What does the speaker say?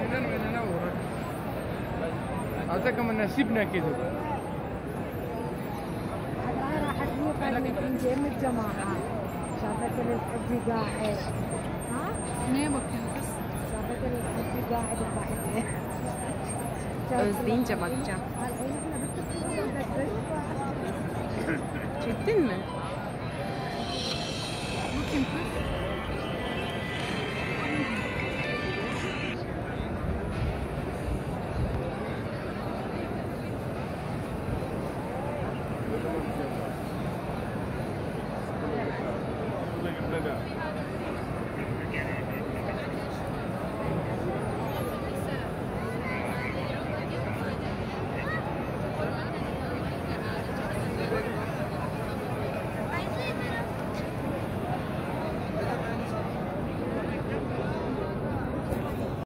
اعطاك من نسيبنا كده راحت مو قال من جيم الجماعة شافت الحبي قاعد ها Ne bakıyorsun kız? شافت الحبي قاعد وضحك Özleyince bakacağım. Çektin mi? Bu kim kız?